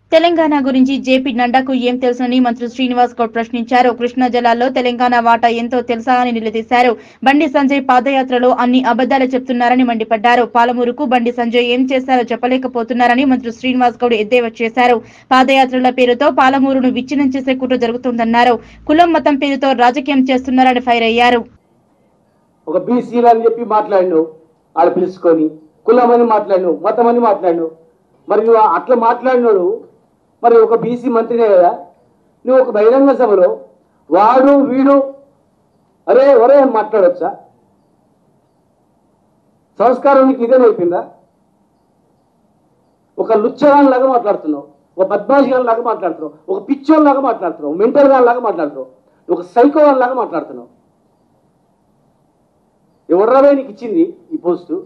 తెలంగాణ గురించి జేపీ నడ్డాకు ఏం తెలుసని మంత్రి శ్రీనివాస్ గౌడ్ ప్రశ్నించారు కృష్ణా జలాల్లో తెలంగాణ వాటా ఎంతో తెలుసా అని నిలదీశారు బండి సంజయ్ పాదయాత్రలో అన్ని అబద్దాలు చెప్తున్నారని మండిపడ్డారు పాలమూరుకు బండి సంజయ్ ఏం చేశారో చెప్పలేకపోతున్నారని మంత్రి శ్రీనివాస్ గౌడ్ ఎద్దేవా చేశారు పాదయాత్రల పేరుతో పాలమూరును విచ్ఛిన్నం చేసే కుట్ర జరుగుతుందన్నారు కులం మతం పేరుతో రాజకీయం చేస్తున్నారని ఫైర్ అయ్యారు ఒక బీసీలు అని చెప్పి మాట్లాడినావు ఆడ పిలుచుకొని కులం అని మాట్లాడినావు మతం అని మాట్లాడినావు మరి నువ్వు అట్లా మాట్లాడినాడు మరి ఒక బీసీ మంత్రినే కదా నువ్వు ఒక బహిరంగ సభలో వాడు వీడు అరే ఒరే అని మాట్లాడొచ్చా సంస్కారం నీకు ఇదే అయిపోయిందా ఒక లుచ్చగాన్ లాగా మాట్లాడుతున్నావు ఒక బద్మాషి గాని లాగా మాట్లాడుతున్నావు ఒక పిచ్చోన్ లాగా మాట్లాడుతున్నావు మెంటల్ గాన్ లాగా మాట్లాడుతున్నావు ఒక సైకో గాన్ లాగా మాట్లాడుతున్నావు ఎవడ్రాబే నీకు ఇచ్చింది ఈ పోస్టు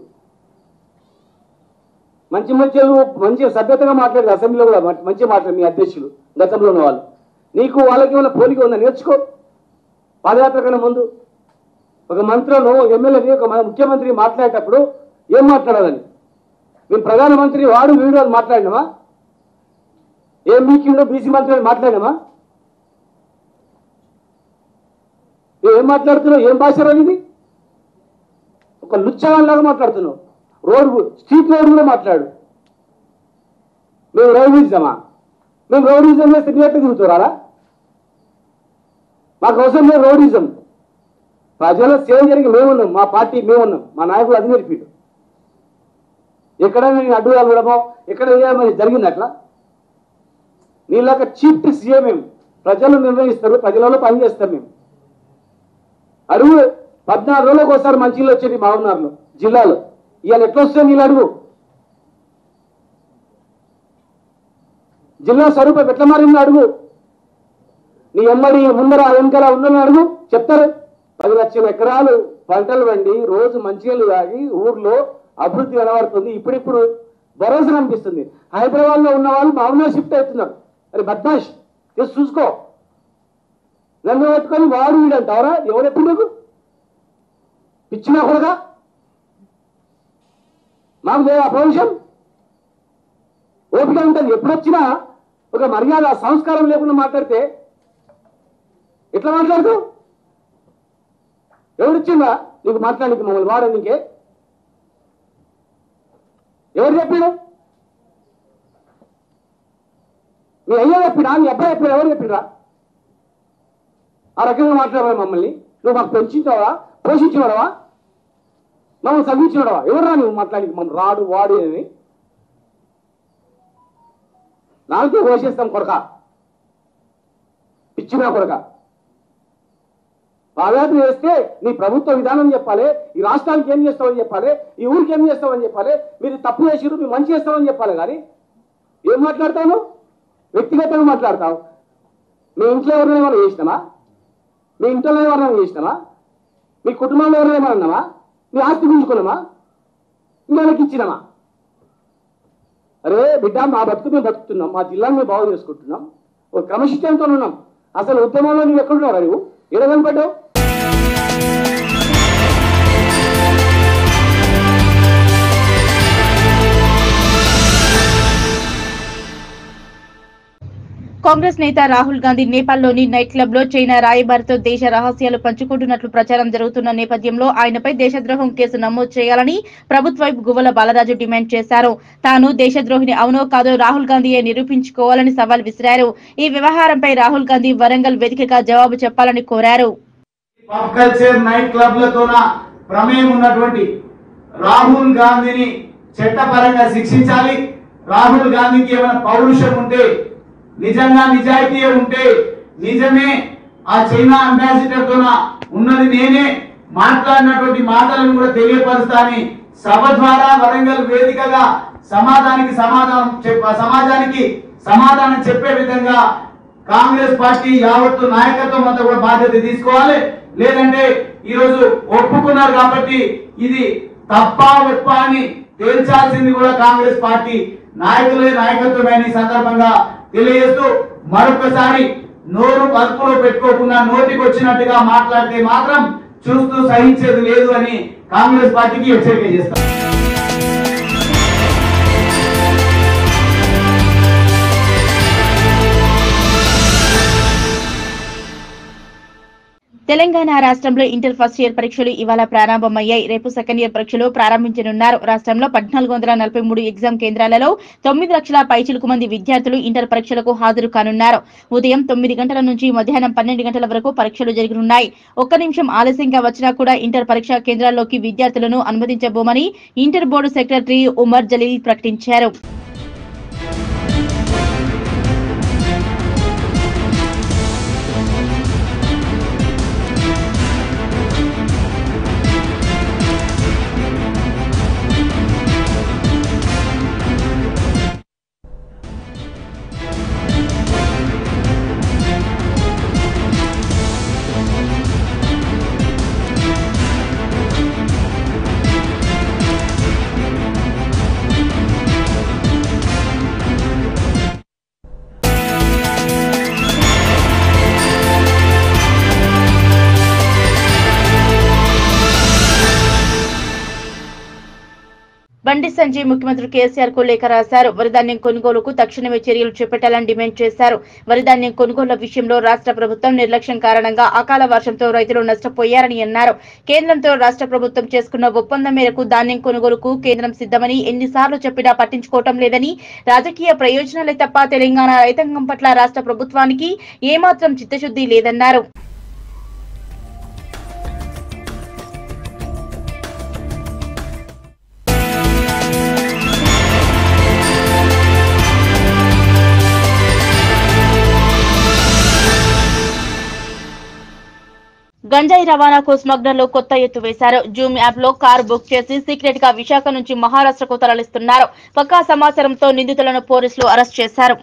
మంచి మంచి మంచి సభ్యతగా మాట్లాడదు అసెంబ్లీలో కూడా మంచి- మంచిగా మాట్లాడు మీ అధ్యక్షులు గతంలో ఉన్న వాళ్ళు నీకు వాళ్ళకి ఏమైనా పోలిక ఉందా నేర్చుకో పాదయాత్ర కన్నా ముందు ఒక మంత్రులను ఒక ఎమ్మెల్యేని ఒక మన ముఖ్యమంత్రి మాట్లాడేటప్పుడు ఏం మాట్లాడాలని మేము ప్రధానమంత్రి వాడు వీడు అని మాట్లాడినామా ఏం మీకిండో బీసీ మంత్రి అని మాట్లాడినామా నువ్వు ఏం మాట్లాడుతున్నావు ఏం భాష రా ఇది ఒక లుచ్చగాన్లాగా మాట్లాడుతున్నావు రోడ్ స్ట్రీట్ రోడ్ కూడా మాట్లాడు మేము రౌడీజమా మేము రౌడీజం చేస్తే నీ ఎట్లా తిరుగుతారా మాకు అవసరం లేదు రౌడీజం ప్రజల సేవ జరిగి మేమున్నాం మా పార్టీ మేమున్నాం మా నాయకులు అది నేర్పిడు ఎక్కడైనా నేను అడ్డు వెళ్ళడమో ఎక్కడ ఏమైనా జరిగింది అట్లా నీలాగా చీఫ్ సీఎం మేము ప్రజలు నిర్ణయిస్తారు ప్రజలలో పనిచేస్తాం మేము అడుగు పద్నాలుగు రోజులకు ఒకసారి మంచిలో వచ్చేది మామూనార్లో జిల్లాలో ఇవాళ ఎట్లా వస్తుంది నీళ్ళు అడుగు జిల్లా స్వరూపం ఎట్లా మారింది అడుగు నీ ఎమ్మడి ముందర వెనకాల ఉందని అడుగు చెప్తారు పది లక్షల ఎకరాలు పంటలు వండి రోజు మంచినీళ్ళు తాగి ఊర్లో అభివృద్ధి కనబడుతుంది ఇప్పుడిప్పుడు భరోసా అనిపిస్తుంది హైదరాబాద్ లో ఉన్న వాళ్ళు మామూలుగా షిఫ్ట్ అవుతున్నారు అరే బద్మాష్ చేసి చూసుకో నన్ను పట్టుకొని వాడు వీడు అంటావరా ఎవరు ఎప్పుడు నీకు పిచ్చినా కూడా మాకు లేదా పౌరుషం ఓపిక ఉంటుంది ఎప్పుడు వచ్చినా ఒక మర్యాద సంస్కారం లేకుండా మాట్లాడితే ఎట్లా మాట్లాడుతూ ఎవరిచ్చిందా నీకు మాట్లాడానికి మమ్మల్ని వాడ నీకే ఎవరు చెప్పాడు మీ అయ్యా చెప్పినా మీ అబ్బాయి చెప్పినా ఎవరు చెప్పినా ఆ రకంగా మాట్లాడవా మమ్మల్ని నువ్వు మాకు పెంచుతావా పోషించినవా మమ్మల్ని చదివించినవా ఎవరురా నువ్వు మాట్లాడి మమ్మల్ని రాడు వాడు అని నాలుగే పోషిస్తాం కొడక పిచ్చినా కొడక పాదయాత్ర చేస్తే నీ ప్రభుత్వ విధానం చెప్పాలి ఈ రాష్ట్రానికి ఏం చేస్తామని చెప్పాలి ఈ ఊరికి ఏం చేస్తామని చెప్పాలి మీరు తప్పు చేసిరు మీరు మంచి చేస్తామని చెప్పాలి కానీ ఏం మాట్లాడతావు నువ్వు? వ్యక్తిగతంగా మాట్లాడతావు మీ ఇంట్లో ఎవరైనా ఏమైనా చేసినామా మీ ఇంట్లో ఎవరైనా చేసినామా మీ కుటుంబంలో ఎవరైనా ఏమైనా అన్నామా మీ ఆస్తి గుంజుకున్నామా ఇంకొకరికి ఇచ్చినామా అరే బిడ్డ మా బతుకు మేము బతుకుతున్నాం మా జిల్లాను మేము బాగు చేసుకుంటున్నాం ఒక క్రమశిక్షణతో ఉన్నాం అసలు ఉద్యమంలో నువ్వు ఎక్కడున్నావు నువ్వు ఎక్కడ కనపడ్డావు కాంగ్రెస్ నేత రాహుల్ గాంధీ నేపాల్లోని నైట్ క్లబ్ లో చైనా రాయబారితో దేశ రహస్యాలు పంచుకుంటున్నట్లు ప్రచారం జరుగుతున్న నేపథ్యంలో ఆయనపై దేశద్రోహం కేసు నమోదు చేయాలని ప్రభుత్వ వైపు గువ్వల బాలరాజు డిమాండ్ చేశారు తాను దేశద్రోహిని అవునో కాదో రాహుల్ గాంధీయే నిరూపించుకోవాలని సవాల్ విసిరారు ఈ వ్యవహారంపై రాహుల్ గాంధీ వరంగల్ వేదికగా జవాబు చెప్పాలని కోరారు పబ్ కల్చర్ నైట్ క్లబ్లతోన ప్రమేయం ఉన్నటువంటి రాహుల్ గాంధీని చట్టపరంగా శిక్షించాలి రాహుల్ గాంధీకి ఏమైనా పౌరుషం ఉంటే నిజంగా నిజాయితీ ఉంటే నిజమే ఆ చైనా అంబాసిడర్ తోన ఉన్నది నేనే మాట్లాడినటువంటి మాటలను కూడా తెలియపరుస్తా అని సభ ద్వారా వరంగల్ వేదికగా సమాజానికి సమాధానం చెప్ప సమాజానికి సమాధానం చెప్పే విధంగా కాంగ్రెస్ పార్టీ యావత్తు నాయకత్వం అంతా కూడా బాధ్యత తీసుకోవాలి లేదంటే ఈ రోజు ఒప్పుకున్నారు కాబట్టి ఇది తప్ప ఒప్ప అని తేల్చాల్సింది కూడా కాంగ్రెస్ పార్టీ నాయకులే నాయకత్వమే అని ఈ సందర్భంగా తెలియజేస్తూ మరొకసారి నోరు కలుపులో పెట్టుకోకుండా నోటికి వచ్చినట్టుగా మాట్లాడితే మాత్రం చూస్తూ సహించేది లేదు అని కాంగ్రెస్ పార్టీకి హెచ్చరిక చేస్తారు తెలంగాణ రాష్ట్రంలో ఇంటర్ ఫస్ట్ ఇయర్ పరీక్షలు ఇవాళ ప్రారంభమయ్యాయి రేపు సెకండ్ ఇయర్ పరీక్షలు ప్రారంభించనున్నారు రాష్ట్రంలో పద్నాలుగు వందల నలభై మూడు ఎగ్జామ్ కేంద్రాలలో తొమ్మిది లక్షల పైచిలకు మంది విద్యార్థులు ఇంటర్ పరీక్షలకు హాజరు కానున్నారు ఉదయం తొమ్మిది గంటల నుంచి మధ్యాహ్నం పన్నెండు గంటల వరకు పరీక్షలు జరగనున్నాయి ఒక్క నిమిషం ఆలస్యంగా వచ్చినా కూడా ఇంటర్ పరీక్షా కేంద్రాల్లోకి విద్యార్థులను అనుమతించబోమని inter board secretary Umar Jaleel ప్రకటించారు బండి సంజయ్ ముఖ్యమంత్రి కేసీఆర్ కు లేఖ రాశారు వరిధాన్యం కొనుగోలుకు తక్షణమే చర్యలు చేపట్టాలని డిమాండ్ చేశారు వరిధాన్యం కొనుగోళ్ల విషయంలో రాష్ట్ర ప్రభుత్వం నిర్లక్ష్యం కారణంగా అకాల వర్షంతో రైతులు నష్టపోయారని అన్నారు కేంద్రంతో రాష్ట్ర ప్రభుత్వం చేసుకున్న ఒప్పందం మేరకు ధాన్యం కొనుగోలుకు కేంద్రం సిద్ధమని ఎన్నిసార్లు చెప్పినా పట్టించుకోవటం లేదని రాజకీయ ప్రయోజనాలే తప్ప తెలంగాణ రైతాంగం పట్ల రాష్ట్ర ప్రభుత్వానికి ఏమాత్రం చిత్తశుద్ధి లేదన్నారు గంజాయి రవాణాకు స్మగ్లర్లు కొత్త ఎత్తు వేశారు జూమ్ యాప్ లో కారు బుక్ చేసి సీక్రెట్ గా విశాఖ నుంచి మహారాష్ట్రకు తరలిస్తున్నారు పక్కా సమాచారంతో నిందితులను పోలీసులు అరెస్ట్ చేశారు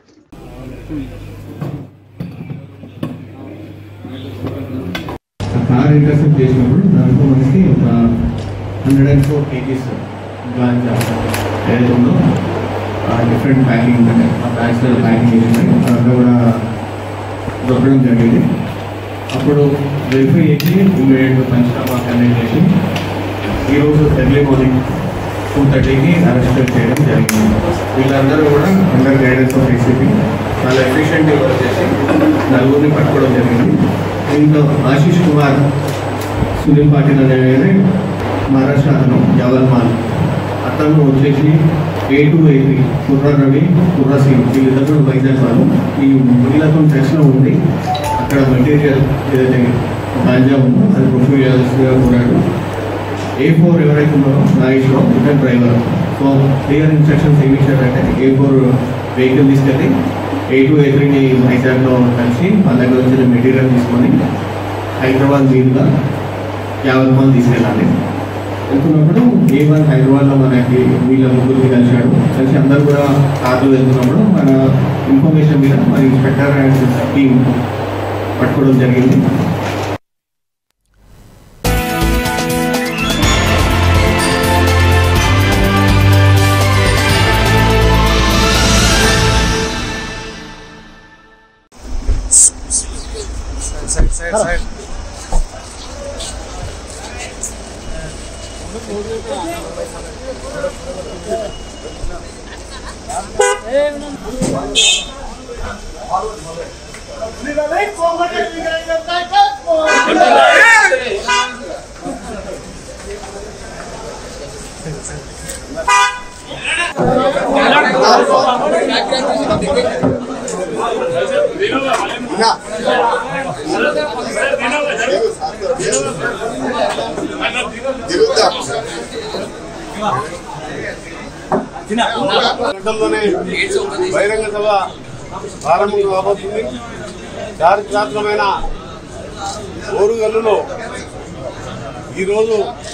ఆ కార్ ఇంటర్సెప్ట్ చేసినప్పుడు దాంట్లో మనకి ఒక హండ్రెడ్ అండ్ ఫోర్ కేజీస్ గాంజా ఏదైతే ఉందో ఆ డిఫరెంట్ ప్యాకింగ్ ఉంటాయి ఆ బ్యాగ్స్లో ప్యాకింగ్ చేసి దాంట్లో కూడా దొరకడం జరిగింది అప్పుడు వెరిఫై చేసి ఇమీడియట్గా పంచనామా కండక్ట్ చేసి ఈరోజు ఎర్లీ మార్నింగ్ టూ థర్టీకి అరెస్ట్ చేయడం జరిగింది వీళ్ళందరూ కూడా అండర్ గైడెన్స్ ఆఫ్ ఏసీపీ చాలా ఎఫిషియెంట్గా వర్క్ చేసి నలుగురిని పట్టుకోవడం జరిగింది దీంట్లో ఆశీష్ కుమార్ సునీల్ పాటిల్ అనే మహారాష్ట్ర అతను జవల్మాల్ అతను వచ్చేసి ఏ టూ ఏ త్రీ కుర్ర రవి కుర్ర సింగ్ వీళ్ళిద్దరు కూడా వైజాగ్ వాళ్ళు ఈ వీళ్ళతో టెస్ట్లో ఉండి అక్కడ మెటీరియల్ ఏదైతే గాంజా ఉందో అది ప్రొఫైల్ చేయాల్సిందిగా కోరాడు ఏ ఫోర్ ఎవరైతే ఉన్నారో నాగేశ్వరం ఇతను డ్రైవర్ సో క్లియర్ ఇన్స్ట్రక్షన్స్ ఏమి ఇచ్చారంటే ఏ ఫోర్ వెహికల్ తీసుకెళ్ళి ఏ టూ ఏ త్రీని వైజాగ్లో కలిసి వాళ్ళ దగ్గర వచ్చిన మెటీరియల్ తీసుకొని హైదరాబాద్ మీదుగా యాభై మంది తీసుకెళ్ళాలి వెళ్తున్నప్పుడు ఏ వన్ హైదరాబాద్లో మనకి వీళ్ళ ముగ్గురిని కలిశాడు కలిసి అందరు కూడా కార్లు వెళ్తున్నప్పుడు మన ఇన్ఫర్మేషన్ మీద మన ఇన్స్పెక్టర్ అండ్ టీమ్ పట్టుకోవడం జరిగింది గంటల్లోనే బహిరంగ సభ ప్రారంభం కాబోతుంది చారిత్రాత్మకమైన ఓరుగల్లులో ఈరోజు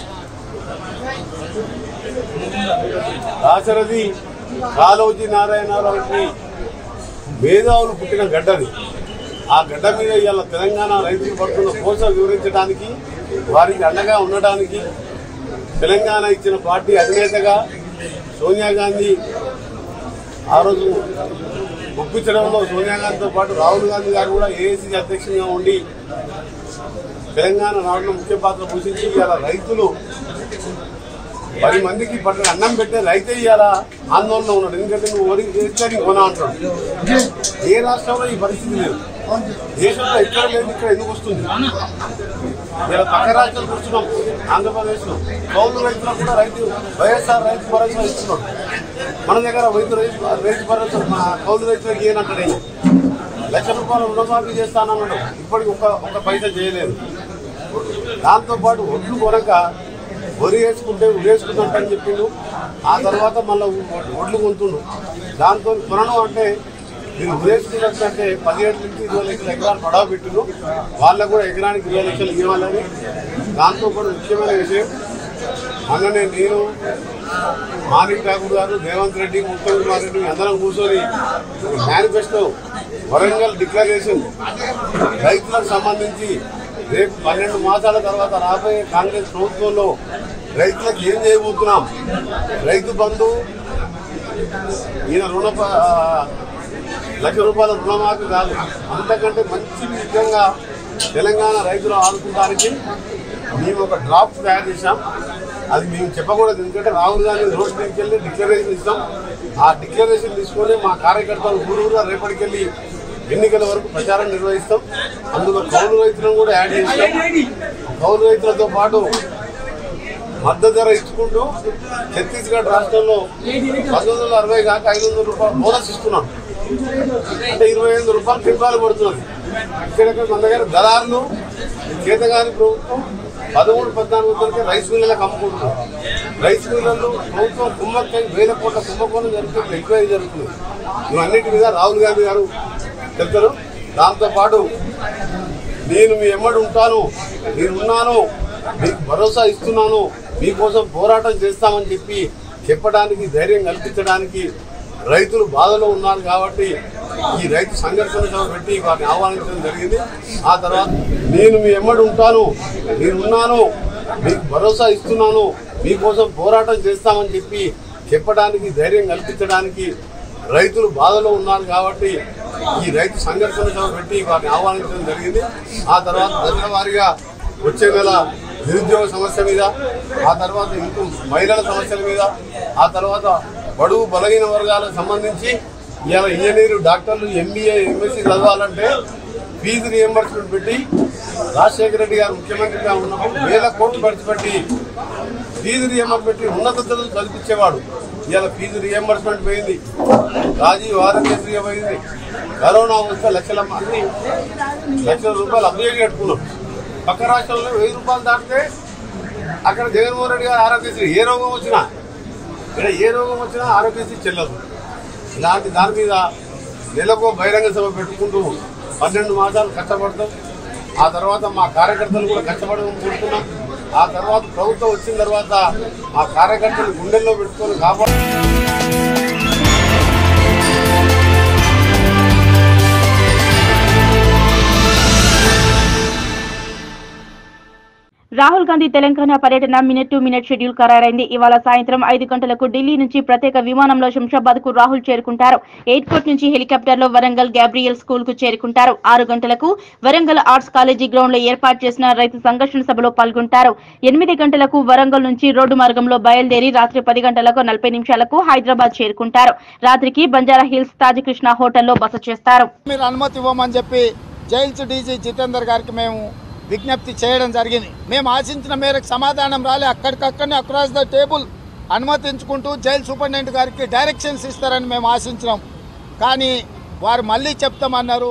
దాశరథి కాలోజీ నారాయణరావు వంటి మేధావులు పుట్టిన గడ్డది ఆ గడ్డ మీద ఇవాళ తెలంగాణ రైతులు పడుతున్న కోస వివరించడానికి వారికి అండగా ఉండడానికి తెలంగాణ ఇచ్చిన పార్టీ అధినేతగా సోనియా గాంధీ ఆ రోజు ఒప్పించడంలో సోనియా గాంధీతో పాటు రాహుల్ గాంధీ గారు కూడా ఏఐసీ అధ్యక్షునిగా ఉండి తెలంగాణ రావడంలో ముఖ్య పాత్ర పోషించి ఇవాళ రైతులు పది మందికి పట్టిన అన్నం పెట్టే రైతే ఇవాళ ఆందోళన ఉన్నాడు ఎందుకంటే నువ్వు వరి వేస్తే కొనా అంటాడు ఏ రాష్ట్రంలో ఈ పరిస్థితి లేదు దేశంలో ఎక్కడ లేదు ఇక్కడ ఎందుకు వస్తుంది ఇలా పక్క రాష్ట్రాలు చూస్తున్నాం ఆంధ్రప్రదేశ్ లో కౌలు రైతులకు కూడా రైతు వైఎస్ఆర్ రైతు భరోసా ఇస్తున్నాడు మన దగ్గర రైతు రైతు రైతు భరోసా మా కౌలు రైతులకు ఏనంటాడు ఈయన. లక్ష రూపాయలు రుణమాఫీ చేస్తానన్నాడు ఇప్పటికి ఒక ఒక పైసా చేయలేదు దాంతోపాటు ఒడ్లు కొనక వరి వేసుకుంటే వేసుకుందంటని చెప్పిండు ఆ తర్వాత మళ్ళీ ఒడ్లు కొంటుండు దాంతో కొనను అంటే మీరు వేసుకున్నట్టు పదిహేడు నుంచి ఇరవై లక్షల ఎకరాలు పడవ పెట్టిండు వాళ్ళకు కూడా ఎకరానికి ఇరవై లక్షలు ఇవ్వాలని దాంతో కూడా ముఖ్యమైన విషయం మొన్ననే నేను మాణిక్ ఠాకూర్ గారు రేవంత్ రెడ్డి ఉత్తమ్ కుమార్ రెడ్డి అందరం కూర్చొని మేనిఫెస్టో వరంగల్ డిక్లరేషన్ రైతులకు సంబంధించి రేపు పన్నెండు మాసాల తర్వాత రాబోయే కాంగ్రెస్ ప్రభుత్వంలో రైతులకు ఏం చేయబోతున్నాం రైతు బంధు ఈయన రుణ ప- ఆ, లక్ష రూపాయల రుణమాఫీ కాదు అంతకంటే మంచి విధంగా తెలంగాణ రైతులు ఆదుకోవడానికి మేము ఒక డ్రాఫ్ట్ తయారు చేశాం అది మేము చెప్పకూడదు ఎందుకంటే రాహుల్ గాంధీ రోడ్ మీదకి వెళ్ళి డిక్లరేషన్ ఇస్తాం ఆ డిక్లరేషన్ తీసుకొని మా కార్యకర్తలు ఊరూరుగా రేపటికెళ్ళి ఎన్నికల వరకు ప్రచారం నిర్వహిస్తాం అందులో కౌలు రైతులను కూడా యాడ్ చేస్తాం కౌలు రైతులతో పాటు మద్దతు ధర ఇచ్చుకుంటూ ఛత్తీస్గఢ్ రాష్ట్రంలో పంతొమ్మిది వందల అరవై కాక ఐదు వందల రూపాయలు బోనస్ ఇస్తున్నాం అంటే ఇరవై ఐదు రూపాయలు క్వింటాలు పడుతున్నది ఇక్కడ మన దగ్గర దళారులు చేతగాని ప్రభుత్వం పదమూడు పద్నాలుగు వందలకి రైస్ మిల్లులకు అమ్ముకుంటున్నారు రైస్ మిల్లర్లు ప్రభుత్వం కుమ్మక్కై వేల కోట్ల కుంభకోణం జరుగుతుంది ఎంక్వైరీ జరుగుతుంది ఇవన్నిటి మీద రాహుల్ గాంధీ గారు చెప్తారు దాంతోపాటు నేను మీ ఎమ్మడి ఉంటాను నేనున్నాను మీకు భరోసా ఇస్తున్నాను మీకోసం పోరాటం చేస్తామని చెప్పి చెప్పడానికి ధైర్యం కల్పించడానికి రైతులు బాధలో ఉన్నారు కాబట్టి ఈ రైతు సంఘర్షణ సభ పెట్టి వారిని ఆహ్వానించడం జరిగింది ఆ తర్వాత నేను మీ ఎమ్మడి ఉంటాను నేనున్నాను మీకు భరోసా ఇస్తున్నాను మీకోసం పోరాటం చేస్తామని చెప్పి చెప్పడానికి ధైర్యం కల్పించడానికి రైతులు బాధలో ఉన్నారు కాబట్టి ఈ రైతు సంఘర్షణ సభ పెట్టి వారిని ఆహ్వానించడం జరిగింది ఆ తర్వాత దశల వారీగా వచ్చే నెల నిరుద్యోగ సమస్య మీద ఆ తర్వాత ఇంకో మహిళల సమస్యల మీద ఆ తర్వాత బడుగు బలహీన వర్గాలకు సంబంధించి ఇవాళ ఇంజనీరు డాక్టర్లు ఎంబీఏ ఎంఎస్సీ చదవాలంటే ఫీజు రియంబర్స్మెంట్ పెట్టి రాజశేఖర రెడ్డి గారు ముఖ్యమంత్రిగా ఉన్నప్పుడు వేల కోట్లు ఖర్చు పెట్టి ఫీజు రియంబర్స్మెంట్ పెట్టి ఉన్నత చదువులు చదివించేవాడు ఇవాళ ఫీజు రియంబర్స్మెంట్ పోయింది రాజీవ్ ఆరోగ్యశ్రీ పోయింది కరోనా వస్తే లక్షల మంది లక్షల రూపాయలు అభియోగం కట్టుకున్నాం పక్క రాష్ట్రంలో వెయ్యి రూపాయలు దాటితే అక్కడ జగన్మోహన్ రెడ్డి గారు ఆరోగ్యశ్రీ ఏ రోగం వచ్చినా ఇక్కడ ఏ రోగం వచ్చినా ఆరోగ్యశ్రీ చెల్లదు ఇలాంటి దాని మీద నెలకు బహిరంగ సభ పెట్టుకుంటూ పన్నెండు మాసాలు కష్టపడతాం ఆ తర్వాత మా కార్యకర్తలు కూడా కష్టపడమని కోరుతున్నాం ఆ తర్వాత ప్రభుత్వం వచ్చిన తర్వాత మా కార్యకర్తలు గుండెల్లో పెట్టుకొని కాపాడు రాహుల్ గాంధీ తెలంగాణ పర్యటన మినిట్ టు మినిట్ షెడ్యూల్ ఖరారైంది ఇవాళ సాయంత్రం ఐదు గంటలకు ఢిల్లీ నుంచి ప్రత్యేక విమానంలో శంషాబాద్ కు రాహుల్ చేరుకుంటారు ఎయిర్పోర్ట్ నుంచి హెలికాప్టర్ లో వరంగల్ గ్యాబ్రియల్ స్కూల్ కు చేరుకుంటారు ఆరు గంటలకు వరంగల్ ఆర్ట్స్ కాలేజీ గ్రౌండ్ లో ఏర్పాటు చేసిన రైతు సంఘర్షణ సభలో పాల్గొంటారు ఎనిమిది గంటలకు వరంగల్ నుంచి రోడ్డు మార్గంలో బయలుదేరి రాత్రి పది గంటలకు నలభై నిమిషాలకు హైదరాబాద్ చేరుకుంటారు రాత్రికి బంజారా హిల్స్ తాజకృష్ణ హోటల్లో బస చేస్తారు మీరు అనుమతి ఇవ్వమని చెప్పి జైల్స్ డీజీ జితేందర్ గారికి మేము విజ్ఞప్తి చేయడం జరిగింది మేము ఆశించిన మేరకు సమాధానం రాలే అక్కడికక్కడనే అక్రాస్ ద టేబుల్ అనుమతించుకుంటూ జైలు సూపరింటెండెంట్ గారికి డైరెక్షన్స్ ఇస్తారని మేము ఆశించినాం కానీ వారు మళ్ళీ చెప్తామన్నారు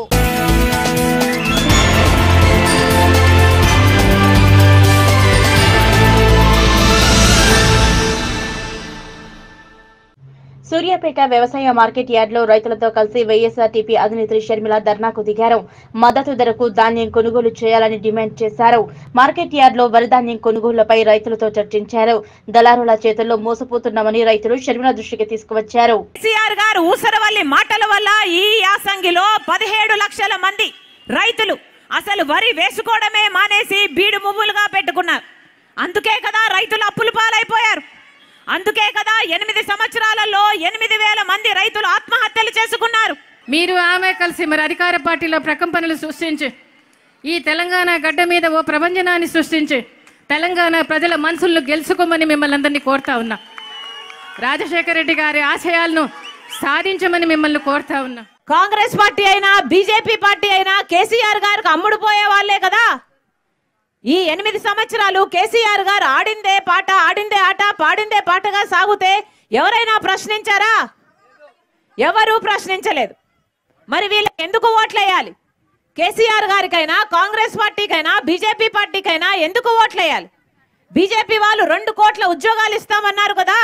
సూర్యాపేట వ్యవసాయ మార్కెట్ యార్డ్ లో రైతులతో కలిసి వైఎస్ఆర్టీపీ అధినేత్రి షర్మిల ధర్నాకు దిగారు మద్దతు ధరకు ధాన్యం కొనుగోలు చేయాలని డిమాండ్ చేశారు మార్కెట్ యార్డ్ లో వరి ధాన్యం కొనుగోళ్లపై రైతులతో చర్చించారు దళారుల చేతుల్లో మోసపోతున్నామని రైతులు షర్మిల దృష్టికి తీసుకువచ్చారు కేసీఆర్ గారు ఊసరవల్లి మాటల వల్ల ఈ యాసంగిలో పదిహేడు లక్షల మంది రైతులు అసలు వరి వేసుకోవడమే మానేసి బీడు మువ్వులుగా పెట్టుకున్నారు అందుకే కదా రైతులు అప్పులు పాలైపోయారు అందుకే కదా ఎనిమిది సంవత్సరాలలో ఎనిమిది వేల మంది రైతులు ఆత్మహత్యలు చేసుకున్నారు మీరు ఆమె కలిసి మరి అధికార పార్టీలో ప్రకంపనలు సృష్టించి ఈ తెలంగాణ గడ్డ మీద ఓ ప్రపంచనాన్ని సృష్టించి తెలంగాణ ప్రజల మనసులను గెలుచుకోమని మిమ్మల్ని అందరినీ కోరుతా ఉన్నా రాజశేఖర రెడ్డి గారి ఆశయాలను సాధించమని మిమ్మల్ని కోరుతా ఉన్నా కాంగ్రెస్ పార్టీ అయినా బీజేపీ పార్టీ అయినా కేసీఆర్ గారికి అమ్ముడు పోయే వాళ్ళే కదా ఈ ఎనిమిది సంవత్సరాలు కేసీఆర్ గారు ఆడిందే పాట ఆడిందే ఆట పాడిందే పాటగా సాగుతే ఎవరైనా ప్రశ్నించారా ఎవరూ ప్రశ్నించలేదు మరి వీళ్ళకి ఎందుకు ఓట్లేయాలి కేసీఆర్ గారికైనా కాంగ్రెస్ పార్టీకైనా బీజేపీ పార్టీకైనా ఎందుకు ఓట్లేయాలి బీజేపీ వాళ్ళు రెండు కోట్ల ఉద్యోగాలు ఇస్తామన్నారు కదా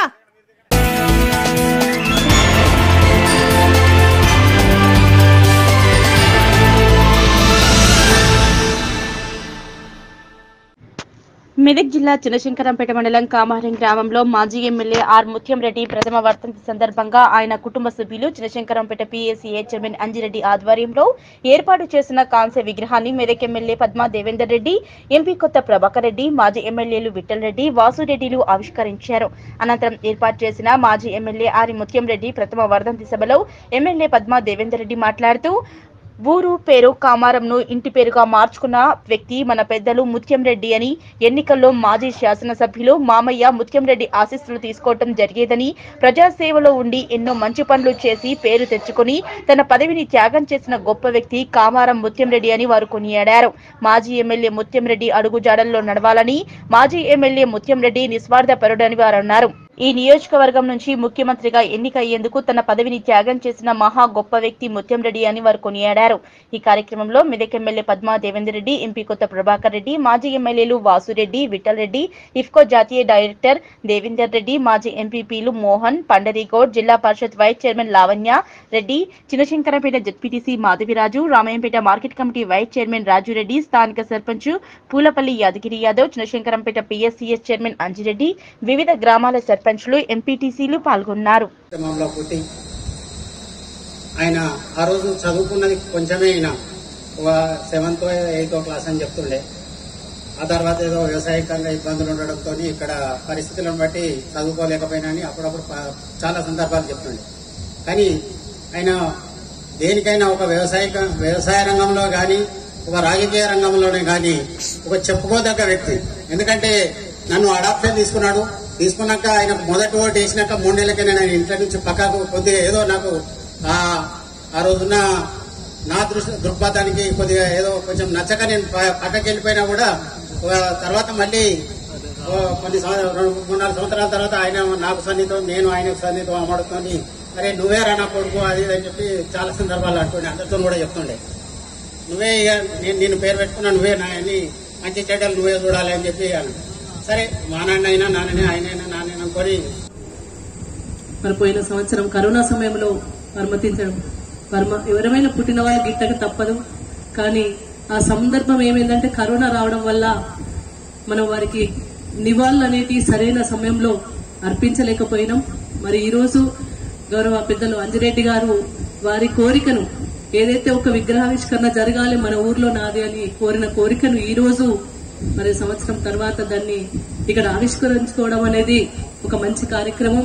మెదక్ జిల్లా చినశంకరంపేట మండలం కామారం గ్రామంలో మాజీ ఎమ్మెల్యే ఆర్ ముత్యంరెడ్డి ప్రథమ వర్ధంతి సందర్భంగా ఆయన కుటుంబ సభ్యులు చినశంకరంపేట పీఎస్సీఏ చైర్మన్ అంజిరెడ్డి ఆధ్వర్యంలో ఏర్పాటు చేసిన కాంస్య విగ్రహాన్ని మెదక్ ఎమ్మెల్యే పద్మా దేవేందర్ రెడ్డి ఎంపీ కొత్త ప్రభాకర్ రెడ్డి మాజీ ఎమ్మెల్యేలు విఠల్ రెడ్డి వాసురెడ్డిలు ఆవిష్కరించారు అనంతరం ఏర్పాటు చేసిన మాజీ ఎమ్మెల్యే ఆరి ముత్యంరెడ్డి ప్రథమ వర్ధంతి సభలో ఎమ్మెల్యే పద్మా దేవేందర్ రెడ్డి మాట్లాడుతూ ఊరు పేరు కామారంను ఇంటి పేరుగా మార్చుకున్న వ్యక్తి మన పెద్దలు ముత్యం రెడ్డి అని ఎన్నికల్లో మాజీ శాసనసభ్యులు మామయ్య ముత్యం రెడ్డి ఆశీస్సులు తీసుకోవటం జరిగేదని ప్రజాసేవలో ఉండి ఎన్నో మంచి పనులు చేసి పేరు తెచ్చుకుని తన పదవిని త్యాగం చేసిన గొప్ప వ్యక్తి కామారం ముత్యం రెడ్డి అని వారు కొనియాడారు మాజీ ఎమ్మెల్యే ముత్యం రెడ్డి అడుగుజాడల్లో నడవాలని మాజీ ఎమ్మెల్యే ముత్యం రెడ్డి నిస్వార్థ పరుడని వారు అన్నారు ఈ నియోజకవర్గం నుంచి ముఖ్యమంత్రిగా ఎన్నికయ్యేందుకు తన పదవిని త్యాగం చేసిన మహా గొప్ప వ్యక్తి ముత్యం రెడ్డి అని వారు కొనియాడారు ఈ కార్యక్రమంలో మెదక్ ఎమ్మెల్యే పద్మా దేవేందర్ రెడ్డి ఎంపీ కొత్త ప్రభాకర్ రెడ్డి మాజీ ఎమ్మెల్యేలు వాసురెడ్డి విఠల్ రెడ్డి ఇఫ్కో జాతీయ డైరెక్టర్ దేవేందర్ రెడ్డి మాజీ ఎంపీపీలు Mohan Pandarigoud Zilla Parishad vice chairman Lavanya Reddy Chinashankarapet ZPTC Madhaviraju Ramayampet market committee vice chairman Rajureddy స్థానిక సర్పంచ్ పూలపల్లి యాదగిరి యాదవ్ చినశంకరంపేట పిఎస్సిఎస్ చైర్మన్ అంజిరెడ్డి వివిధ గ్రామాల సర్పంచ్లు ఎంపీటీసీలు పాల్గొన్నారు గ్రామంలో పుట్టి ఆయన ఆ రోజు చదువుకున్నది కొంచెమే ఆయన ఒక సెవెంత్ ఎయిత్ క్లాస్ అని చెప్తుండే ఆ తర్వాత ఏదో వ్యవసాయకంగా ఇబ్బందులు ఉండడంతో ఇక్కడ పరిస్థితులను బట్టి చదువుకోలేకపోయినా అని అప్పుడప్పుడు ప- చాలా సందర్భాలు చెప్తుండే కానీ ఆయన దేనికైనా ఒక వ్యవసాయ వ్యవసాయ రంగంలో కానీ ఒక రాజకీయ రంగంలోనే కానీ ఒక చెప్పుకోదగ్గ వ్యక్తి ఎందుకంటే నన్ను అడాప్షన్ తీసుకున్నాడు తీసుకున్నాక ఆయన మొదటి ఓటు వేసినాక మూడేళ్లకే నేను ఆయన ఇంట్లో నుంచి పక్కకు కొద్దిగా ఏదో నాకు ఆ ఆ రోజున్న నా దృష్టి దృక్పథానికి కొద్దిగా ఏదో కొంచెం నచ్చక నేను ప- పక్కకి వెళ్ళిపోయినా కూడా ఆ, తర్వాత మళ్ళీ ఓ కొన్ని సంవత్సరాలు రెండు మూడు నాలుగు సంవత్సరాల తర్వాత ఆయన నాకు సన్నిహితం నేను ఆయనకు సన్నిహితం అమ్మడుతోని అరే నువ్వే రా నా కొడుకు అది ఇది అని చెప్పి చాలా సందర్భాలు అంటుండే అందరితో కూడా చెప్తుండే నువ్వే ఇక నేను నేను పేరు పెట్టుకున్నా నువ్వే నా అన్ని మంచి చెడ్డలు నువ్వే చూడాలి అని చెప్పి అన్నాడు. సరే మా నాన్న అయినా నాన్ననే ఆయనైనా నాన్న అనుకొని మరి పోయిన సంవత్సరం కరోనా సమయంలో మర్మతించడం మర్మ ఎవరైనా పుట్టిన వాళ్ళు గిట్టక తప్పదు కానీ ఆ సందర్భం ఏమైందంటే కరోనా రావడం వల్ల మనం వారికి నివాళులు అనేటి సరైన సమయంలో అర్పించలేకపోయినాం మరి ఈ రోజు గౌరవ పెద్దలు అంజిరెడ్డి గారు వారి కోరికను ఏదైతే ఒక విగ్రహావిష్కరణ జరగాలి మన ఊర్లో నాది అని కోరిన కోరికను ఈ రోజు మరి సంవత్సరం తర్వాత దాన్ని ఇక్కడ ఆవిష్కరించుకోవడం అనేది ఒక మంచి కార్యక్రమం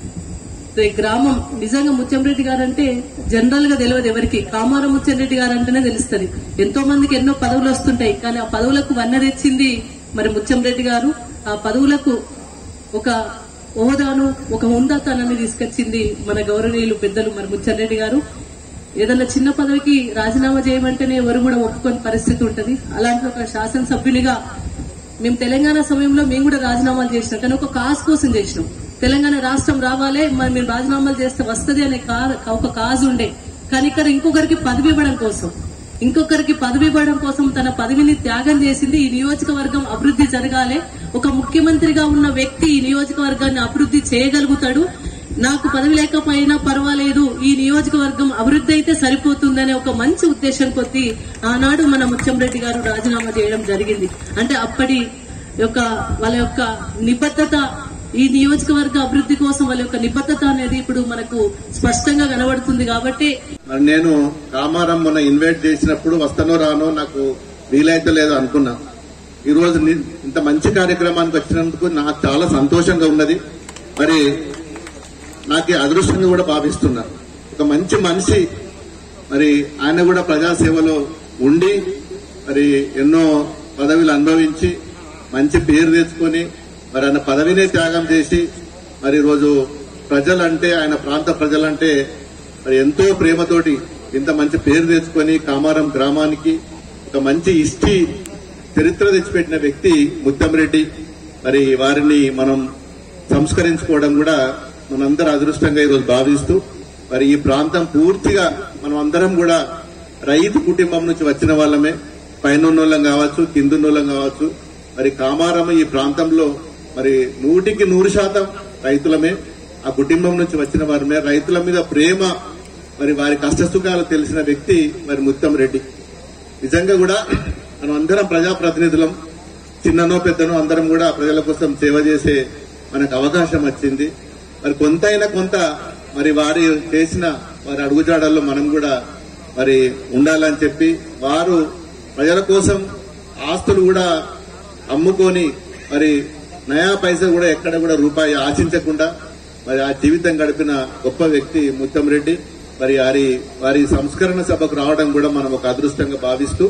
ఈ గ్రామం నిజంగా ముత్యంరెడ్డి గారు అంటే జనరల్ గా తెలియదు ఎవరికి కామారం ముత్యంరెడ్డి గారు అంటేనే తెలుస్తుంది ఎంతో మందికి ఎన్నో పదవులు వస్తుంటాయి కానీ ఆ పదవులకు వన్న తెచ్చింది మరి ముత్యంరెడ్డి గారు ఆ పదవులకు ఒక హోదాను ఒక హుందాతనాన్ని తీసుకొచ్చింది మన గౌరవనీయులు పెద్దలు మరి ముత్యంరెడ్డి గారు ఏదన్నా చిన్న పదవికి రాజీనామా చేయమంటేనే ఎవరు కూడా ఒప్పుకొని పరిస్థితి ఉంటది అలాంటి ఒక శాసనసభ్యునిగా మేము తెలంగాణ సమయంలో మేము కూడా రాజీనామాలు చేసినాం కానీ ఒక కాజ్ కోసం చేసినాం తెలంగాణ రాష్ట్రం రావాలే మరి మేము రాజీనామాలు చేస్తే వస్తది అనే కా- ఒక కాజ్ ఉండే కానీ ఇక్కడ ఇంకొకరికి పదవి ఇవ్వడం కోసం ఇంకొకరికి పదవి ఇవ్వడం కోసం తన పదవిని త్యాగం చేసింది ఈ నియోజకవర్గం అభివృద్ధి జరగాలి ఒక ముఖ్యమంత్రిగా ఉన్న వ్యక్తి ఈ నియోజకవర్గాన్ని అభివృద్ధి చేయగలుగుతాడు నాకు పదవి లేకపోయినా పర్వాలేదు ఈ నియోజకవర్గం అభివృద్ధి అయితే సరిపోతుందనే ఒక మంచి ఉద్దేశం కొద్దీ ఆనాడు మన ముత్యంరెడ్డి గారు రాజీనామా చేయడం జరిగింది అంటే అప్పటి యొక్క వాళ్ళ యొక్క నిబద్ధత ఈ నియోజకవర్గ అభివృద్ధి కోసం వాళ్ళ యొక్క నిబద్ధత అనేది ఇప్పుడు మనకు స్పష్టంగా కనబడుతుంది కాబట్టి మరి నేను కామారం మొన్న ఇన్వైట్ చేసినప్పుడు వస్తానో రానో నాకు వీలైతే లేదో అనుకున్నా ఈ రోజు ని- ఇంత మంచి కార్యక్రమానికి వచ్చినందుకు నాకు చాలా సంతోషంగా ఉన్నది మరి నాకు ఈ అదృష్టంగా కూడా భావిస్తున్నా ఒక మంచి మనిషి మరి ఆయన కూడా ప్రజాసేవలో ఉండి మరి ఎన్నో పదవులు అనుభవించి మంచి పేరు తెచ్చుకొని మరి ఆయన పదవినే త్యాగం చేసి మరి ఈరోజు ప్రజలంటే ఆయన ప్రాంత ప్రజలంటే మరి ఎంతో ప్రేమతోటి ఇంత మంచి పేరు తెచ్చుకొని కామారం గ్రామానికి ఒక మంచి హిస్టరీ చరిత్ర తెచ్చిపెట్టిన వ్యక్తి ముత్తంరెడ్డి మరి వారిని మనం సంస్కరించుకోవడం కూడా మనందరూ అదృష్టంగా ఈరోజు భావిస్తూ మరి ఈ ప్రాంతం పూర్తిగా మనం అందరం కూడా రైతు కుటుంబం నుంచి వచ్చిన వాళ్ళమే పైన వాళ్ళం కావచ్చు కిందున్నోళ్ళం కావచ్చు మరి కామారం ఈ ప్రాంతంలో మరి నూటికి నూరు శాతం రైతులమే ఆ కుటుంబం నుంచి వచ్చిన వారమే రైతుల మీద ప్రేమ మరి వారి కష్టసుఖాలు తెలిసిన వ్యక్తి మరి ముత్తం రెడ్డి నిజంగా కూడా మనం అందరం ప్రజాప్రతినిధులం చిన్ననో పెద్దనో అందరం కూడా ప్రజల కోసం సేవ చేసే మనకు అవకాశం వచ్చింది మరి కొంతైనా కొంత మరి వారి చేసిన వారి అడుగుజాడల్లో మనం కూడా మరి ఉండాలని చెప్పి వారు ప్రజల కోసం ఆస్తులు కూడా అమ్ముకొని మరి నయా పైసా కూడా ఎక్కడ కూడా రూపాయి ఆశించకుండా మరి ఆ జీవితం గడిపిన గొప్ప వ్యక్తి ముత్తం రెడ్డి మరి వారి వారి సంస్కరణ సభకు రావడం కూడా మనం ఒక అదృష్టంగా భావిస్తూ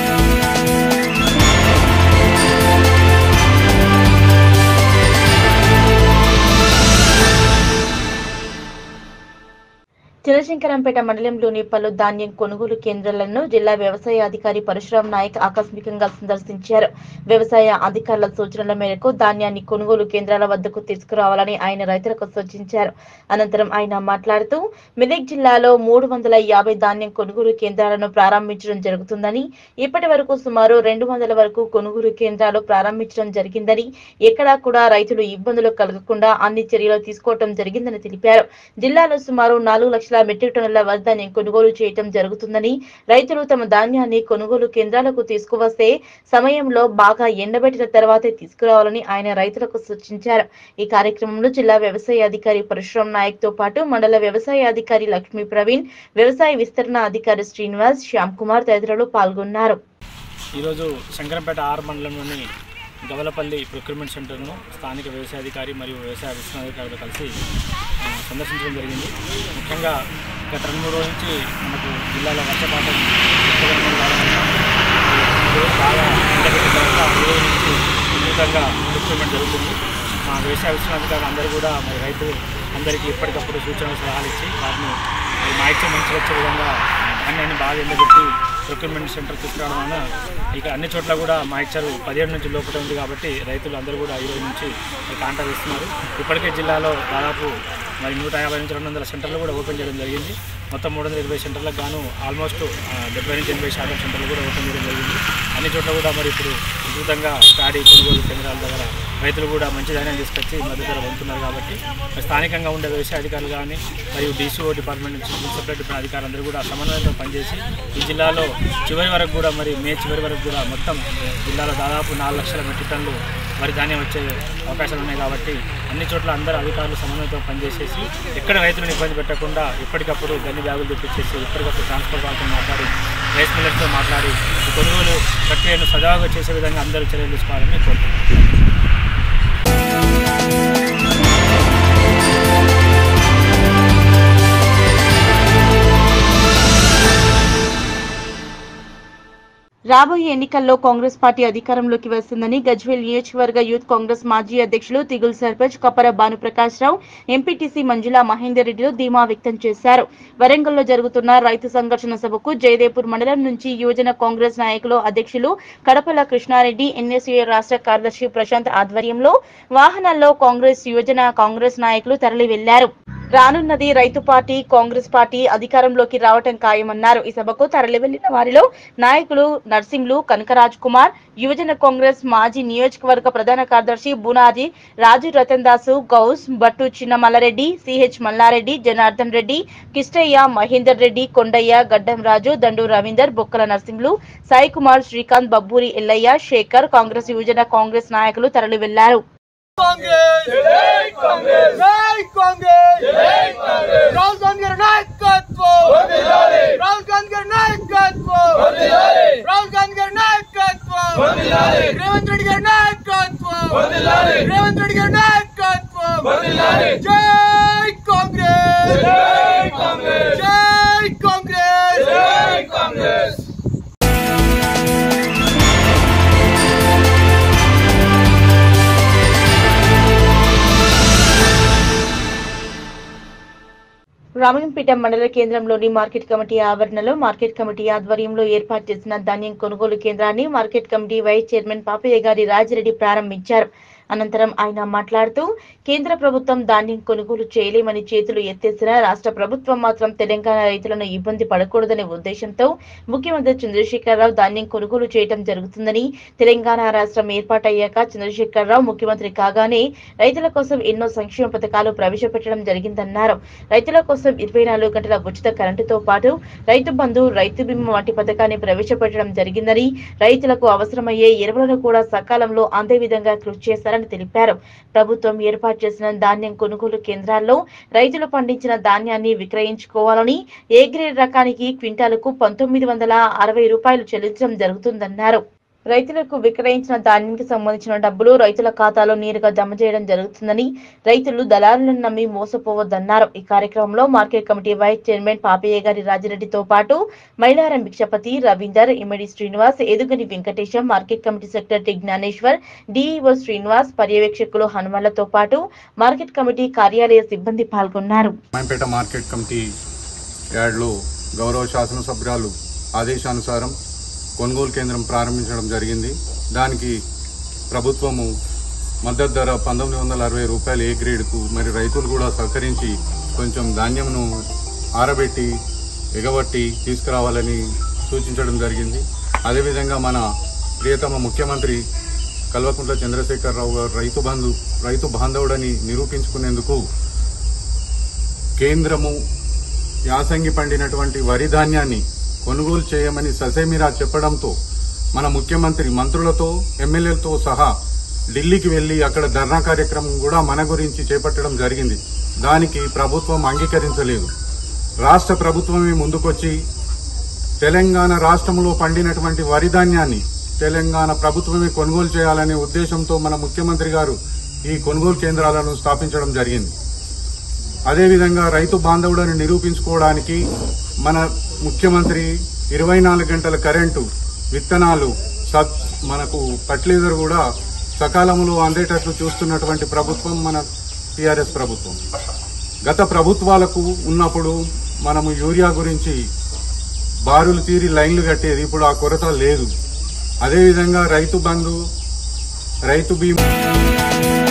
చినశంకరంపేట మండలంలోని పలు ధాన్యం కొనుగోలు కేంద్రాలను జిల్లా వ్యవసాయ అధికారి పరశురాం నాయక్ ఆకస్మికంగా సందర్శించారు వ్యవసాయ అధికారుల సూచనల మేరకు ధాన్యాన్ని కొనుగోలు కేంద్రాల వద్దకు తీసుకురావాలని ఆయన రైతులకు సూచించారు అనంతరం ఆయన మాట్లాడుతూ మెదక్ జిల్లాలో మూడు వందల యాభై ధాన్యం కొనుగోలు కేంద్రాలను ప్రారంభించడం జరుగుతుందని ఇప్పటి వరకు సుమారు రెండు వందల వరకు కొనుగోలు కేంద్రాలు ప్రారంభించడం జరిగిందని ఎక్కడా కూడా రైతులు ఇబ్బందులు కలగకుండా అన్ని చర్యలు తీసుకోవడం జరిగిందని తెలిపారు జిల్లాలో సుమారు నాలుగు లక్షల మెట్రిక్ టన్నుల వరిధాన్యం కొనుగోలు చేయటం జరుగుతుందని రైతులు తమ ధాన్యాన్ని కొనుగోలు కేంద్రాలకు తీసుకువస్తే సమయంలో బాగా ఎండబెట్టిన తర్వాతే తీసుకురావాలని ఆయన రైతులకు సూచించారు ఈ కార్యక్రమంలో జిల్లా వ్యవసాయ అధికారి పరశురాం నాయక్ తో పాటు మండల వ్యవసాయ అధికారి లక్ష్మీ ప్రవీణ్ వ్యవసాయ విస్తరణ అధికారి శ్రీనివాస్ శ్యామ్ కుమార్ తదితరులు పాల్గొన్నారు ఈరోజు శంకరంపేట ఆర్ మండలంలోని గవలపల్లి ప్రొక్యూర్మెంట్ సెంటర్ను స్థానిక వ్యవసాయ అధికారి మరియు వ్యవసాయ విస్తరణాధికారులు కలిసి ఆ, సందర్శించడం జరిగింది ముఖ్యంగా గత రెండు మూడు రోజుల నుంచి మనకు జిల్లాలో వర్షపాతం ఎక్కువగా ఉండడం వలన ఈరోజు బాగా ఎండబెట్టిన తర్వాత ఈ రోజు నుంచి విస్తృతంగా ప్రొక్యూర్మెంట్ జరుగుతుంది మా వ్యవసాయ విస్తరణాధికారులు అందరూ కూడా మరి రైతు అందరికీ ఎప్పటికప్పుడు సూచనలు సలహాలు ఇచ్చి వాటిని మరి మాయిత్యం మంచి వచ్చే విధంగా ధాన్యాన్ని బాగా ఎండబెట్టి ప్రొక్యూర్మెంట్ సెంటర్ తీసుకురావడం వలన ఇక అన్ని చోట్ల కూడా మాయిచ్చరు పదిహేడు నుంచి లోపల ఉంది కాబట్టి రైతులు అందరూ కూడా ఈ రోజు నుంచి మరి కాంటాక్ట్ ఇస్తున్నారు ఇప్పటికే జిల్లాలో దాదాపు మరి నూట యాభై నుంచి రెండు వందల సెంటర్లు కూడా ఓపెన్ చేయడం జరిగింది మొత్తం మూడు వందల ఇరవై సెంటర్లకు గాను ఆల్మోస్ట్ ఆ, డెబ్బై నుంచి ఎనభై శాతం సెంటర్లు కూడా ఓపెన్ చేయడం జరిగింది అన్ని చోట్ల కూడా మరి ఇప్పుడు విస్తృతంగా ప్యాడీ కొనుగోలు కేంద్రాల దగ్గర రైతులు కూడా మంచి ధాన్యం తీసుకొచ్చి మద్దతు ధర పొందుతున్నారు కాబట్టి మరి స్థానికంగా ఉండే వ్యవసాయ అధికారులు కానీ మరియు డీసీఓ డిపార్ట్మెంట్ నుంచి మున్సిపల్ డిపార్ట్మెంట్ అధికారులు అందరూ కూడా సమన్వయంతో పనిచేసి ఈ జిల్లాలో చివరి వరకు కూడా మరి మే చివరి వరకు కూడా మొత్తం జిల్లాలో దాదాపు నాలుగు లక్షల మెట్రిక్ టన్నులు వరి ధాన్యం వచ్చే అవకాశాలు ఉన్నాయి కాబట్టి అన్ని చోట్ల అందరూ అధికారులు సమన్వయంతో పనిచేసేసి ఎక్కడ రైతులను ఇబ్బంది పెట్టకుండా ఎప్పటికప్పుడు గన్ని బ్యాగులు తెప్పించేసి ఎప్పటికప్పుడు ట్రాన్స్పోర్ట్ వాళ్ళతో మాట్లాడి రైస్ మిల్లర్స్తో మాట్లాడి ఈ కొనుగోలు ప్రక్రియను సజావుగా చేసే విధంగా అందరూ చర్యలు తీసుకోవాలని కోరుతున్నాను రాబోయే ఎన్నికల్లో కాంగ్రెస్ పార్టీ అధికారంలోకి వస్తుందని గజ్వేల్ నియోజకవర్గ యూత్ కాంగ్రెస్ మాజీ అధ్యక్షులు తిగుల్ సర్పంచ్ కపర భానుప్రకాష్ రావు ఎంపీటీసీ మంజుల మహేందర్ రెడ్డిలు ధీమా వ్యక్తం చేశారు వరంగల్లో జరుగుతున్న రైతు సంఘర్షణ సభకు జయదేపూర్ మండలం నుంచి యువజన కాంగ్రెస్ నాయకులు అధ్యక్షులు కడపల కృష్ణారెడ్డి ఎన్ఎస్యూఏ రాష్ట్ర కార్యదర్శి ప్రశాంత్ ఆధ్వర్యంలో వాహనాల్లో కాంగ్రెస్ యువజన కాంగ్రెస్ నాయకులు తరలి వెళ్లారు రానున్నది రైతు పార్టీ కాంగ్రెస్ పార్టీ అధికారంలోకి రావటం ఖాయమన్నారు ఈ సభకు తరలి వెళ్లిన వారిలో నాయకులు నర్సింగ్లు కనకరాజ్ కుమార్ యువజన కాంగ్రెస్ మాజీ నియోజకవర్గ ప్రధాన కార్యదర్శి బునాది రాజు రతన్ దాసు గౌస్ బట్టు చిన్న మల్లారెడ్డి సిహెచ్ మల్లారెడ్డి జనార్దన్ రెడ్డి కిష్టయ్య మహేందర్ రెడ్డి కొండయ్య గడ్డం రాజు దండు రవీందర్ బొక్కల నర్సింగ్లు సాయి కుమార్ శ్రీకాంత్ బబ్బూరి ఎల్లయ్య శేఖర్ కాంగ్రెస్ యువజన కాంగ్రెస్ నాయకులు తరలి వెళ్లారు కాంగ్రెస్ జై కాంగ్రెస్ జై కాంగ్రెస్ జై కాంగ్రెస్ రాహుల్ గాంధీ గారి నాయకత్వం వందనాలి రాహుల్ గాంధీ గారి నాయకత్వం వందనాలి రాహుల్ గాంధీ గారి నాయకత్వం వందనాలి రేవంత్ రెడ్డి గారి నాయకత్వం వందనాలి రేవంత్ రెడ్డి గారి నాయకత్వం వందనాలి జై కాంగ్రెస్ జై కాంగ్రెస్ జై కాంగ్రెస్ జై కాంగ్రెస్ రామలింపేట మండల కేంద్రంలోని మార్కెట్ కమిటీ ఆవరణలో మార్కెట్ కమిటీ ఆధ్వర్యంలో ఏర్పాటు చేసిన ధాన్యం కొనుగోలు కేంద్రాన్ని market committee vice chairman Papaiah గారి రాజిరెడ్డి ప్రారంభించారు అనంతరం ఆయన మాట్లాడుతూ కేంద్ర ప్రభుత్వం ధాన్యం కొనుగోలు చేయలేమని చేతులు ఎత్తేసిన రాష్ట్ర ప్రభుత్వం మాత్రం తెలంగాణ రైతులను ఇబ్బంది పడకూడదనే ఉద్దేశంతో ముఖ్యమంత్రి చంద్రశేఖరరావు ధాన్యం కొనుగోలు చేయడం జరుగుతుందని తెలంగాణ రాష్ట్రం ఏర్పాటయ్యాక చంద్రశేఖరరావు ముఖ్యమంత్రి కాగానే రైతుల కోసం ఎన్నో సంక్షేమ పథకాలు ప్రవేశపెట్టడం జరిగిందన్నారు రైతుల కోసం ఇరవై నాలుగు గంటల ఉచిత కరెంటుతో పాటు రైతు బంధు రైతు బీమా వంటి పథకాన్ని ప్రవేశపెట్టడం జరిగిందని రైతులకు అవసరమయ్యే ఎరువులను కూడా సకాలంలో అందే విధంగా కృషి చేశారని తెలిపారు ప్రభుత్వం ఏర్పాటు చేసిన ధాన్యం కొనుగోలు కేంద్రాల్లో రైతులు పండించిన ధాన్యాన్ని విక్రయించుకోవాలని ఏ గ్రేడ్ రకానికి క్వింటాలకు పంతొమ్మిది వందల అరవై రూపాయలు చెల్లించడం జరుగుతుందన్నారు రైతులకు విక్రయించిన ధాన్యానికి సంబంధించిన డబ్బులు రైతుల ఖాతాలో నేరుగా జమ చేయడం జరుగుతుందని రైతులు దళారులను నమ్మి మోసపోవద్దన్నారు ఈ కార్యక్రమంలో market committee vice chairman Papaiah గారి రాజిరెడ్డితో పాటు Mailaram Bhikshapathi Ravinder Immadi Srinivas Edugani Venkatesham market committee secretary Gnaneshwar DEO Srinivas పర్యవేక్షకులు హనుమలతో పాటు మార్కెట్ కమిటీ కార్యాలయ సిబ్బంది పాల్గొన్నారు రామాయంపేట మార్కెట్ కమిటీ యార్డ్లో గౌరవ శాసనసభ్యురాలు ఆదేశానుసారం కొనుగోలు కేంద్రం ప్రారంభించడం జరిగింది దానికి ప్రభుత్వము మద్దతు ధర పంతొమ్మిది వందల అరవై రూపాయలు ఏ గ్రేడ్కు మరి రైతులు కూడా సహకరించి కొంచెం ధాన్యంను ఆరబెట్టి ఎగబట్టి తీసుకురావాలని సూచించడం జరిగింది అదేవిధంగా మన ప్రియతమ ముఖ్యమంత్రి కల్వకుంట్ల చంద్రశేఖరరావు గారు రైతు బంధు రైతు బాంధవుడని నిరూపించుకునేందుకు కేంద్రము యాసంగి పండినటువంటి వరి ధాన్యాన్ని కొనుగోలు చేయమని ససేమిరా చెప్పడంతో మన ముఖ్యమంత్రి మంత్రులతో ఎమ్మెల్యేలతో సహా ఢిల్లీకి వెళ్లి అక్కడ ధర్నా కార్యక్రమం కూడా మన గురించి చేపట్టడం జరిగింది దానికి ప్రభుత్వం అంగీకరించలేదు రాష్ట్ర ప్రభుత్వమే ముందుకొచ్చి తెలంగాణ రాష్ట్రంలో పండినటువంటి వరి ధాన్యాన్ని తెలంగాణ ప్రభుత్వమే కొనుగోలు చేయాలనే ఉద్దేశంతో మన ముఖ్యమంత్రి గారు ఈ కొనుగోలు కేంద్రాలను స్థాపించడం జరిగింది అదేవిధంగా రైతు బాంధవుడని నిరూపించుకోవడానికి మన ముఖ్యమంత్రి ఇరవై నాలుగు గంటల కరెంటు విత్తనాలు సబ్ మనకు ఫర్టిలైజర్ కూడా సకాలంలో అందేటట్లు చూస్తున్నటువంటి ప్రభుత్వం మన టీఆర్ఎస్ ప్రభుత్వం గత ప్రభుత్వాలకు ఉన్నప్పుడు మనము యూరియా గురించి బారులు తీరి లైన్లు కట్టేది ఇప్పుడు ఆ కొరత లేదు అదేవిధంగా రైతు బంధు రైతు బీమా